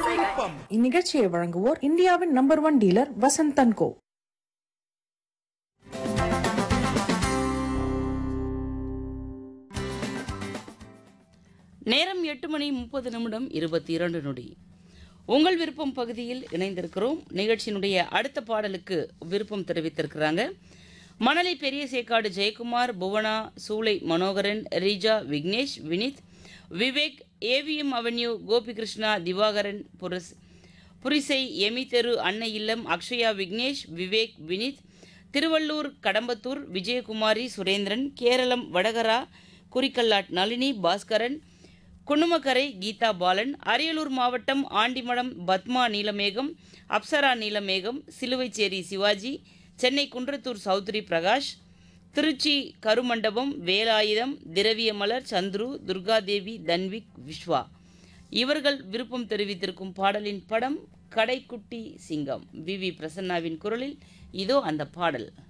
விருப்பம் இந்நிகழ்ச்சியை வழங்குவோர் இந்தியாவின் number one dealer Vasanthan co நேரம் எட்டு மணி முப்பது நிமிடம் இருபத்தி இரண்டு நொடி உங்கள் விருப்பம் பகுதியில் இணைந்திருக்கிறோம் நிகழ்ச்சியினுடைய அடுத்த பாடலுக்கு விருப்பம் தெரிவித்திருக்கிறாங்க மணலி பெரிய சேக்காடு ஜெயக்குமார் புவனா சூளை மனோகரன் ரீஜா விக்னேஷ் வினித் விவேக் ஏவிஎம் அவென்யூ கோபிகிருஷ்ணா திவாகரன் புரஸ் புரிசை எமி தெரு அன்னை இல்லம் அக்ஷயா விக்னேஷ் விவேக் வினித் திருவள்ளூர் கடம்பத்தூர் விஜயகுமாரி சுரேந்திரன் கேரளம் வடகரா குறிக்கல்லாட் நளினி பாஸ்கரன் குன்னுமக்கரை கீதா பாலன் அரியலூர் மாவட்டம் ஆண்டிமடம் பத்மா நீலமேகம் அப்சரா நீலமேகம் சிலுவைச்சேரி சிவாஜி சென்னை குன்றத்தூர் சௌத்ரி பிரகாஷ் திருச்சி கருமண்டபம் வேலாயுதம் திரவியமலர் சந்துரு துர்காதேவி தன்விக் விஸ்வா இவர்கள் விருப்பம் தெரிவித்திருக்கும் பாடலின் படம் கடைக்குட்டி சிங்கம் வி வி பிரசன்னாவின் குரலில் இதோ அந்த பாடல்